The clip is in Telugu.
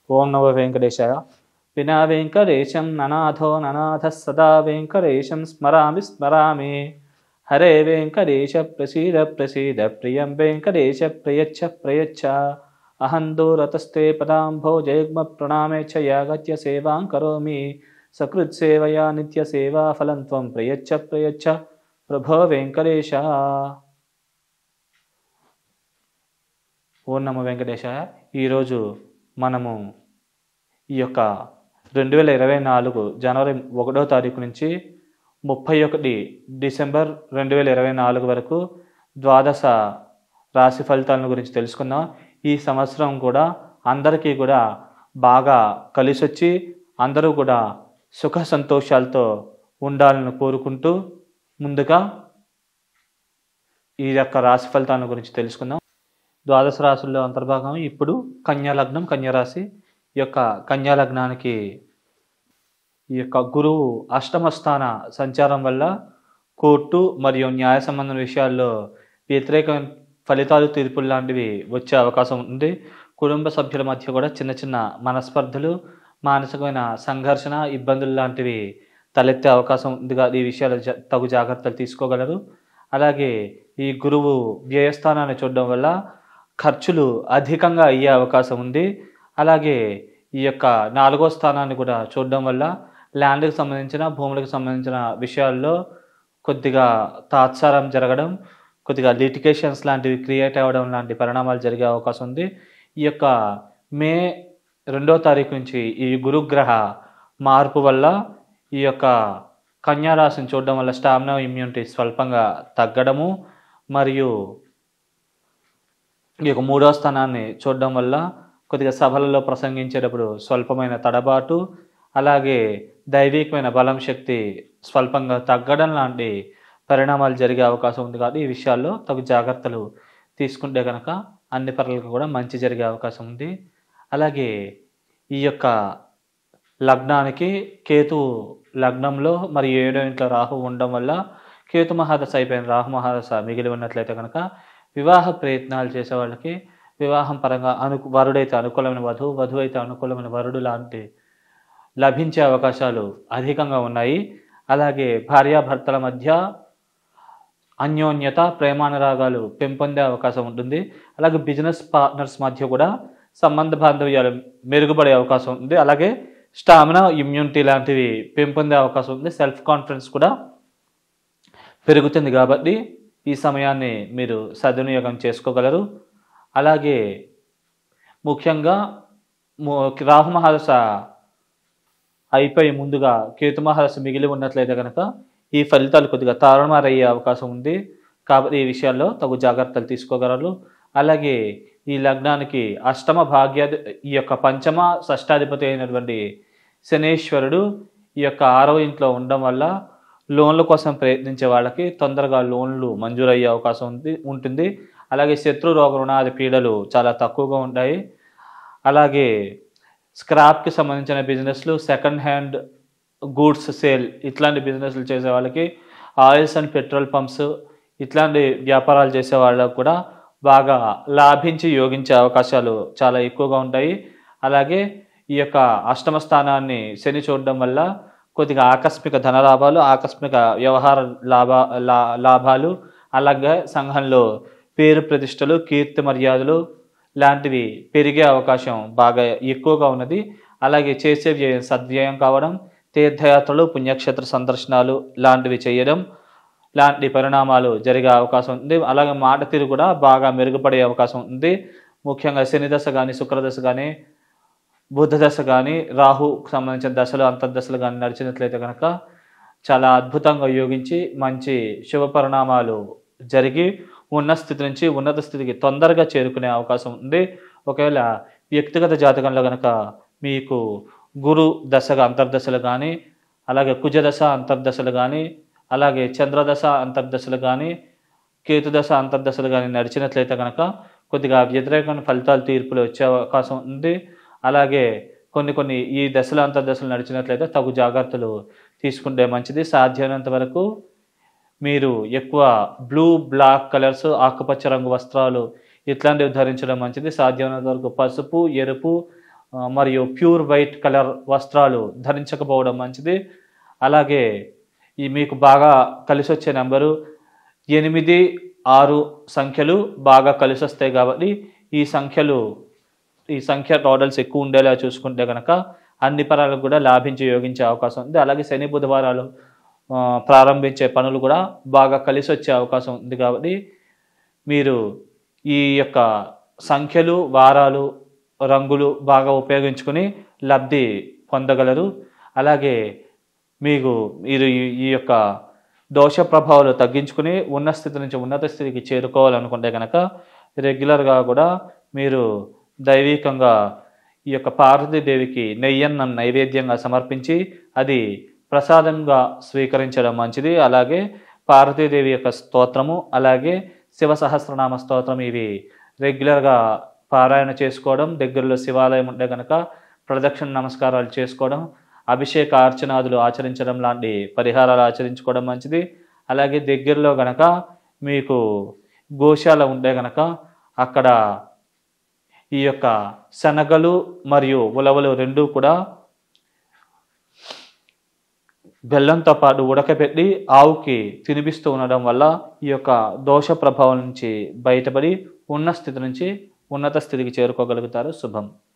ఓం నవ వెంకటేశాయ వినా వెంకటేశం ననాథో ననాథ సదా వెంకటేశం స్మరామి స్మరామి హరే వెంకటేశ ప్రసీద ప్రసీద ప్రియం వెంకటేశ ప్రయచ్చ ప్రయచ్చ అహం దూరతస్తే పదాంభో జయగ్మ ప్రణామే చ యాగత్య సేవాం కరోమి సకృత్సేవయా నిత్య సేవా ఫలం త్వం ప్రయచ్చ ప్రయచ్చ ప్రభో వెంకటేశ ఓం నమ వెంకటేశాయ ఈరోజు మనము ఈ యొక్క రెండు వేల ఇరవై నాలుగు జనవరి ఒకటో తారీఖు నుంచి ముప్పై ఒకటి డిసెంబర్ రెండు వేల ఇరవై నాలుగు వరకు ద్వాదశ రాశి ఫలితాలను గురించి తెలుసుకుందాం ఈ సంవత్సరం కూడా అందరికీ కూడా బాగా కలిసి వచ్చి అందరూ కూడా సుఖ సంతోషాలతో ఉండాలని కోరుకుంటూ ముందుగా ఈ యొక్క రాశి ఫలితాల గురించి తెలుసుకుందాం ద్వాదశ రాశుల్లో అంతర్భాగం ఇప్పుడు కన్యా లగ్నం కన్యా రాశి ఈ యొక్క కన్యా లగ్నానికి ఈ యొక్క గురువు అష్టమ స్థాన సంచారం వల్ల కోర్టు మరియు న్యాయ సంబంధం విషయాల్లో వ్యతిరేక ఫలితాలు తీర్పులు లాంటివి వచ్చే అవకాశం ఉంది కుటుంబ సభ్యుల మధ్య కూడా చిన్న చిన్న మనస్పర్ధలు మానసికమైన సంఘర్షణ ఇబ్బందులు లాంటివి తలెత్తే అవకాశం ఉంది కా- ఈ విషయాలు జ- తగు జాగ్రత్తలు తీసుకోగలరు అలాగే ఈ గురువు వ్యయస్థానాన్ని చూడడం వల్ల ఖర్చులు అధికంగా అయ్యే అవకాశం ఉంది అలాగే ఈ యొక్క నాలుగో స్థానాన్ని కూడా చూడడం వల్ల ల్యాండ్కి సంబంధించిన భూములకు సంబంధించిన విషయాల్లో కొద్దిగా తాత్సారం జరగడం కొద్దిగా లిటికేషన్స్ లాంటివి క్రియేట్ అవ్వడం లాంటి పరిణామాలు జరిగే అవకాశం ఉంది ఈ యొక్క మే రెండో తారీఖు నుంచి ఈ గురుగ్రహ మార్పు వల్ల ఈ యొక్క కన్యా రాశిని చూడడం వల్ల స్టామినా ఇమ్యూనిటీ స్వల్పంగా తగ్గడము మరియు ఈ యొక్క మూడో స్థానాన్ని చూడడం వల్ల కొద్దిగా సభలలో ప్రసంగించేటప్పుడు స్వల్పమైన తడబాటు అలాగే దైవికమైన బలం శక్తి స్వల్పంగా తగ్గడం లాంటి పరిణామాలు జరిగే అవకాశం ఉంది కాబట్టి ఈ విషయాల్లో తగు జాగ్రత్తలు తీసుకుంటే కనుక అన్ని పనులకు కూడా మంచి జరిగే అవకాశం ఉంది అలాగే ఈ యొక్క లగ్నానికి కేతు లగ్నంలో మరి ఏడో ఇంట్లో రాహు ఉండడం వల్ల కేతు మహాదశ అయిపోయిన రాహు మహాదశ మిగిలి ఉన్నట్లయితే కనుక వివాహ ప్రయత్నాలు చేసే వాళ్ళకి వివాహం పరంగా అను వరుడైతే అనుకూలమైన వధువు వధువు అయితే అనుకూలమైన వరుడు లాంటి లభించే అవకాశాలు అధికంగా ఉన్నాయి అలాగే భార్యాభర్తల మధ్య అన్యోన్యత ప్రేమానురాగాలు పెంపొందే అవకాశం ఉంటుంది అలాగే బిజినెస్ పార్ట్నర్స్ మధ్య కూడా సంబంధ బాంధవ్యాలు మెరుగుపడే అవకాశం ఉంది అలాగే స్టామినా ఇమ్యూనిటీ లాంటివి పెంపొందే అవకాశం ఉంది సెల్ఫ్ కాన్ఫిడెన్స్ కూడా పెరుగుతుంది కాబట్టి ఈ సమయాన్ని మీరు సద్వినియోగం చేసుకోగలరు అలాగే ముఖ్యంగా ము- రాహు మహాదశ అయిపోయి ముందుగా కేతు మహాదశ మిగిలి ఉన్నట్లయితే కనుక ఈ ఫలితాలు కొద్దిగా తారుమారయ్యే అవకాశం ఉంది కాబట్టి ఈ విషయాల్లో తగు జాగ్రత్తలు తీసుకోగలరు అలాగే ఈ లగ్నానికి అష్టమ భాగ్య ఈ యొక్క పంచమ షష్టాధిపతి అయినటువంటి శనేశ్వరుడు ఈ యొక్క ఆరవ ఇంట్లో ఉండడం వల్ల లోన్ల కోసం ప్రయత్నించే వాళ్ళకి తొందరగా లోన్లు మంజూరయ్యే అవకాశం ఉంది ఉంటుంది అలాగే శత్రు రోగ రుణాది పీడలు చాలా తక్కువగా ఉంటాయి అలాగే స్క్రాప్కి సంబంధించిన బిజినెస్లు సెకండ్ హ్యాండ్ గూడ్స్ సేల్ ఇట్లాంటి బిజినెస్లు చేసే వాళ్ళకి ఆయిల్స్ అండ్ పెట్రోల్ పంప్స్ ఇట్లాంటి వ్యాపారాలు చేసే వాళ్ళకు కూడా బాగా లాభించి యోగించే అవకాశాలు చాలా ఎక్కువగా ఉంటాయి అలాగే ఈ యొక్క అష్టమ స్థానాన్ని శని చూడడం వల్ల కొద్దిగా ఆకస్మిక ధన లాభాలు ఆకస్మిక వ్యవహార లాభ లా- లాభాలు అలాగే సంఘంలో పేరు ప్రతిష్టలు కీర్తి మర్యాదలు లాంటివి పెరిగే అవకాశం బాగా ఎక్కువగా ఉన్నది అలాగే చేసే వ్యయం సద్వ్యయం కావడం తీర్థయాత్రలు పుణ్యక్షేత్ర సందర్శనాలు లాంటివి చేయడం లాంటి పరిణామాలు జరిగే అవకాశం ఉంది అలాగే మాట తీరు కూడా బాగా మెరుగుపడే అవకాశం ఉంది ముఖ్యంగా శని దశ కానీ శుక్రదశ కానీ బుధ దశ కానీ రాహుకు సంబంధించిన దశలు అంతర్దశలు కానీ నడిచినట్లయితే కనుక చాలా అద్భుతంగా యోగించి మంచి శుభ పరిణామాలు జరిగి ఉన్న స్థితి నుంచి ఉన్నత స్థితికి తొందరగా చేరుకునే అవకాశం ఉంది ఒకవేళ వ్యక్తిగత జాతకంలో కనుక మీకు గురు దశగా అంతర్దశలు కానీ అలాగే కుజదశ అంతర్దశలు కానీ అలాగే చంద్రదశ అంతర్దశలు కానీ కేతుదశ అంతర్దశలు కానీ నడిచినట్లయితే కనుక కొద్దిగా వ్యతిరేకమైన ఫలితాలు తీర్పులు వచ్చే అవకాశం ఉంది అలాగే కొన్ని కొన్ని ఈ దశలు అంతర్దశలు నడిచినట్లయితే తగు జాగ్రత్తలు తీసుకుంటే మంచిది సాధ్యమైనంత వరకు మీరు ఎక్కువ బ్లూ బ్లాక్ కలర్స్ ఆకుపచ్చ రంగు వస్త్రాలు ఇట్లాంటివి ధరించడం మంచిది సాధ్యమైనంత వరకు పసుపు ఎరుపు ఆ, మరియు ప్యూర్ వైట్ కలర్ వస్త్రాలు ధరించకపోవడం మంచిది అలాగే ఈ మీకు బాగా కలిసి వచ్చే నెంబరు ఎనిమిది ఆరు సంఖ్యలు బాగా కలిసి వస్తాయి కాబట్టి ఈ సంఖ్యలు ఈ సంఖ్య టోటల్స్ ఎక్కువ ఉండేలా చూసుకుంటే కనుక అన్ని పరాలకు కూడా లాభించి యోగించే అవకాశం ఉంది అలాగే శని బుధవారాలు ఆ, ప్రారంభించే పనులు కూడా బాగా కలిసి వచ్చే అవకాశం ఉంది కాబట్టి మీరు ఈ యొక్క సంఖ్యలు వారాలు రంగులు బాగా ఉపయోగించుకుని లబ్ధి పొందగలరు అలాగే మీకు మీరు ఈ- ఈ యొక్క దోష ప్రభావాలు తగ్గించుకుని ఉన్న స్థితి నుంచి ఉన్నత స్థితికి చేరుకోవాలనుకుంటే కనుక రెగ్యులర్గా కూడా మీరు దైవికంగా ఈ యొక్క పార్వతీదేవికి నెయ్యన్నం నైవేద్యంగా సమర్పించి అది ప్రసాదంగా స్వీకరించడం మంచిది అలాగే పార్వతీదేవి యొక్క స్తోత్రము అలాగే శివ సహస్రనామ స్తోత్రం ఇవి రెగ్యులర్గా పారాయణ చేసుకోవడం దగ్గరలో శివాలయం ఉంటే కనుక ప్రదక్షిణ నమస్కారాలు చేసుకోవడం అభిషేక అర్చనాదులు ఆచరించడం లాంటి పరిహారాలు ఆచరించుకోవడం మంచిది అలాగే దగ్గరలో గనక మీకు గోశాల ఉంటే గనక అక్కడ ఈ యొక్క శనగలు మరియు ఉలవలు రెండూ కూడా బెల్లంతో పాటు ఉడకబెట్టి ఆవుకి తినిపిస్తూ ఉండడం వల్ల ఈ యొక్క దోష ప్రభావం నుంచి బయటపడి ఉన్న స్థితి నుంచి ఉన్నత స్థితికి చేరుకోగలుగుతారు శుభం